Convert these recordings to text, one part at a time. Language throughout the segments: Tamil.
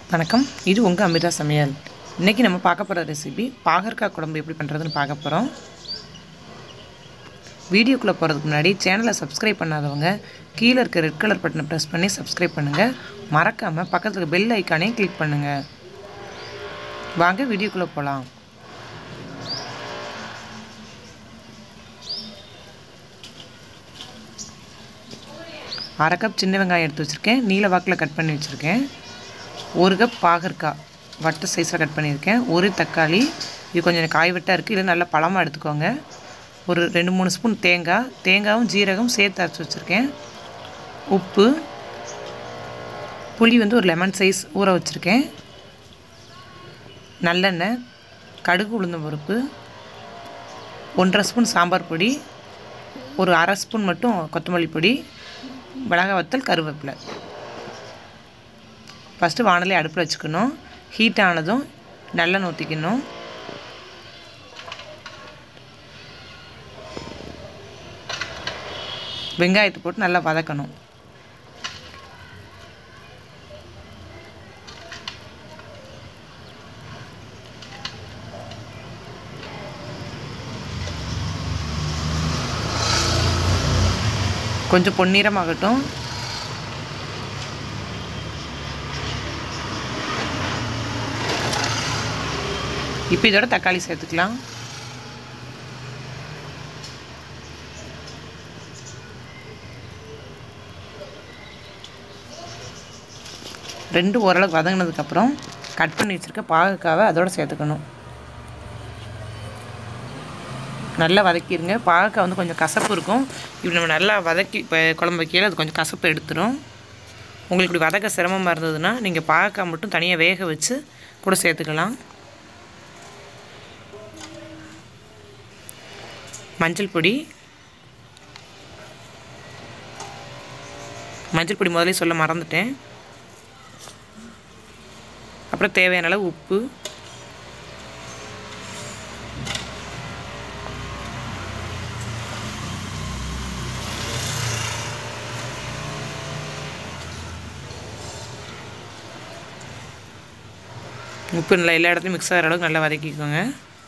வணக்கம் இது உங்கள் அமிர்தா சமையல் இன்றைக்கி நம்ம பார்க்க போகிற ரெசிபி பாகற்காய் குழம்பு எப்படி பண்ணுறதுன்னு பார்க்க போகிறோம் வீடியோக்குள்ளே போகிறதுக்கு முன்னாடி சேனலை சப்ஸ்கிரைப் பண்ணாதவங்க கீழே இருக்க ரெட் கலர் பட்டனை ப்ரெஸ் பண்ணி சப்ஸ்கிரைப் பண்ணுங்கள் மறக்காமல் பக்கத்தில் இருக்க பெல் ஐக்கானையும் கிளிக் பண்ணுங்கள் வாங்க வீடியோக்குள்ளே போகலாம் அரை கப் சின்ன வெங்காயம் எடுத்து வச்சுருக்கேன் நீல வாக்கில் கட் பண்ணி வச்சுருக்கேன் ஒரு கப் பாகற்காய் வட்ட சைஸில் கட் பண்ணியிருக்கேன் ஒரு தக்காளி இது கொஞ்சம் காய் வெட்டாக இருக்குது இல்லை நல்லா பழமாக எடுத்துக்கோங்க ஒரு ரெண்டு மூணு ஸ்பூன் தேங்காய் தேங்காயும் ஜீரகம் சேர்த்து அரைச்சி வச்சுருக்கேன் உப்பு புளி வந்து ஒரு லெமன் சைஸ் ஊற வச்சுருக்கேன் நல்லெண்ணெய் கடுகு உளுந்தம் பருப்பு ஒன்றரை ஸ்பூன் சாம்பார் பொடி ஒரு அரை ஸ்பூன் மட்டும் கொத்தமல்லி பொடி மிளகாய் வத்தல் கருவேப்பிலை ஃபஸ்ட்டு வானலை அடுப்பில் வச்சுக்கணும் ஹீட் ஆனதும் நல்லெண்ணெய் ஊற்றிக்கணும் வெங்காயத்தை போட்டு நல்லா வதக்கணும் கொஞ்சம் பொன்னிறமாகட்டும் இப்போ இதோட தக்காளி சேர்த்துக்கலாம் ரெண்டு ஓரளவுக்கு வதங்கினதுக்கப்புறம் கட் பண்ணி வச்சுருக்க பாகக்காவை அதோடு சேர்த்துக்கணும் நல்லா வதக்கிடுங்க பாகக்காய் வந்து கொஞ்சம் கசப்பு இருக்கும் இப்படி நம்ம நல்லா வதக்கி இப்போ குழம்பு வைக்கையில் அது கொஞ்சம் கசப்பு எடுத்துரும் உங்களுக்கு இப்படி வதக்க சிரமமாக இருந்ததுன்னா நீங்கள் பாகக்காய் மட்டும் தனியாக வேக வச்சு கூட சேர்த்துக்கலாம் மஞ்சள் பொடி மஞ்சள் பொடி முதலே சொல்ல மறந்துட்டேன் அப்புறம் தேவையான அளவு உப்பு உப்பு நல்லா எல்லா இடத்துலையும் மிக்ஸ் ஆகிற அளவுக்கு நல்லா வதக்கிக்கோங்க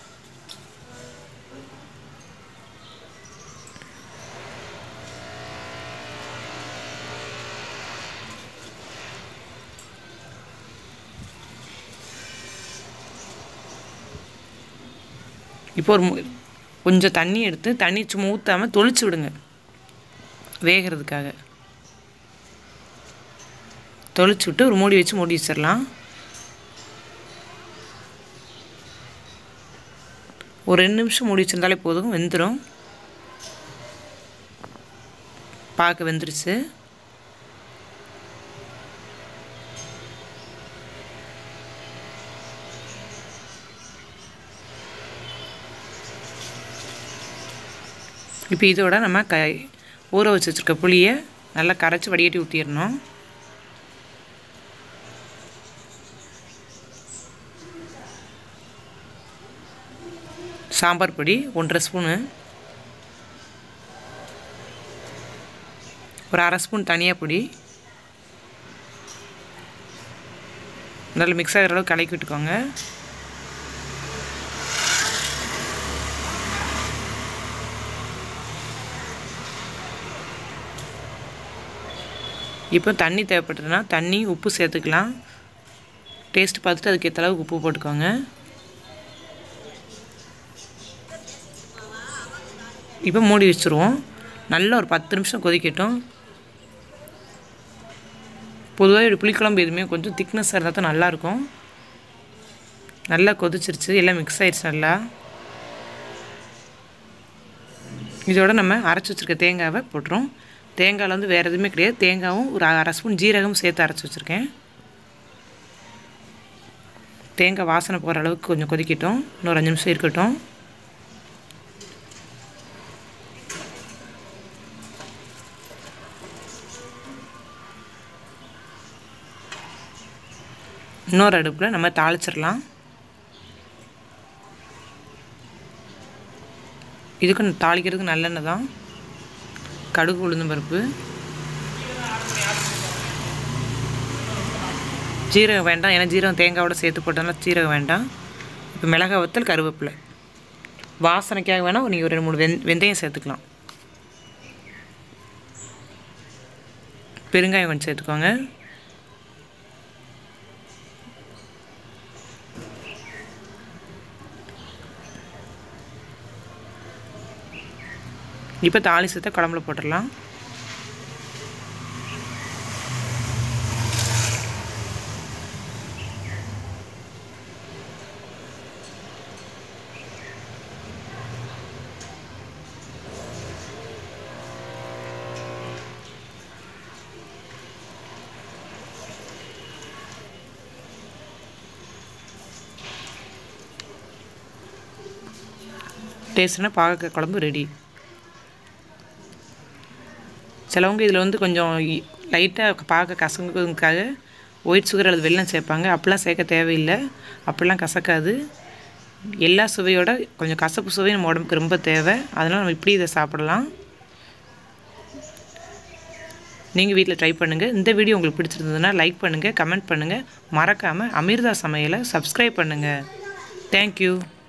இப்போ ஒரு மு- கொஞ்சம் தண்ணி எடுத்து தண்ணி சும்மா ஊற்றாமல் தொளிச்சு விடுங்க வேகிறதுக்காக தொளிச்சு விட்டு ஒரு மூடி வச்சு மூடி வச்சிடலாம் ஒரு ரெண்டு நிமிஷம் மூடி வச்சிருந்தாலே போதும் வெந்துடும் பார்க்க வெந்துருச்சு இப்போ இதோட நம்ம க ஊற வச்சு வச்சுருக்க புளியை நல்லா கரைச்சி வடிகட்டி ஊற்றிடணும் சாம்பார் பொடி ஒன்றரை ஸ்பூனு ஒரு அரை ஸ்பூன் தனியா பொடி நல்லா மிக்ஸ் ஆகிற அளவுக்கு கலக்கி விட்டுக்கோங்க இப்போ தண்ணி தேவைப்பட்டதுன்னா தண்ணி உப்பு சேர்த்துக்கலாம் டேஸ்ட் பார்த்துட்டு அதுக்கு ஏற்ற அளவுக்கு உப்பு போட்டுக்கோங்க இப்போ மூடி வச்சுருவோம் நல்லா ஒரு பத்து நிமிஷம் கொதிக்கட்டும் பொதுவாக இப்படி புளிக்குழம்பு எதுவுமே கொஞ்சம் திக்னஸ் இருந்தால் தான் நல்லாயிருக்கும் நல்லா கொதிச்சிருச்சு எல்லாம் மிக்ஸ் ஆயிடுச்சு நல்லா இதோட நம்ம அரைச்சி வச்சுருக்க தேங்காவை போட்டுரும் தேங்காயில் வந்து வேறு எதுவுமே கிடையாது தேங்காவும் ஒரு அரை ஸ்பூன் ஜீரகமும் சேர்த்து அரைச்சி வச்சுருக்கேன் தேங்காய் வாசனை போகிற அளவுக்கு கொஞ்சம் கொதிக்கட்டும் இன்னொரு அஞ்சு நிமிஷம் இருக்கட்டும் இன்னொரு அடுப்பில் நம்ம தாளிச்சிடலாம் இதுக்கு தாளிக்கிறதுக்கு நல்லெண்ணெய் தான் கடுகு உளுந்தம் பருப்பு ஜீரகம் வேண்டாம் ஏன்னா ஜீரகம் தேங்காயோட சேர்த்து போட்டோம்னா ஜீரகம் வேண்டாம் இப்போ மிளகா வத்தல் கருவேப்பிலை வாசனைக்காக வேணால் நீங்கள் ஒரு ரெண்டு மூணு வெந் வெந்தயம் சேர்த்துக்கலாம் பெருங்காயம் கொஞ்சம் சேர்த்துக்கோங்க இப்போ தாளிசத்தை குழம்புல போட்டுடலாம் டேஸ்ட்னா பாகக்காய் குழம்பு ரெடி சிலவங்க இதில் வந்து கொஞ்சம் லைட்டாக பார்க்க கசங்குக்காக ஒயிட் சுகர் அல்லது வெல்லம் சேர்ப்பாங்க அப்படிலாம் சேர்க்க தேவையில்லை அப்படிலாம் கசக்காது எல்லா சுவையோட கொஞ்சம் கசப்பு சுவை நம்ம உடம்புக்கு ரொம்ப தேவை அதனால் நம்ம இப்படி இதை சாப்பிடலாம் நீங்கள் வீட்டில் ட்ரை பண்ணுங்கள் இந்த வீடியோ உங்களுக்கு பிடிச்சிருந்ததுன்னா லைக் பண்ணுங்கள் கமெண்ட் பண்ணுங்கள் மறக்காமல் அமிர்தா சமையலை சப்ஸ்கிரைப் பண்ணுங்கள் தேங்க்யூ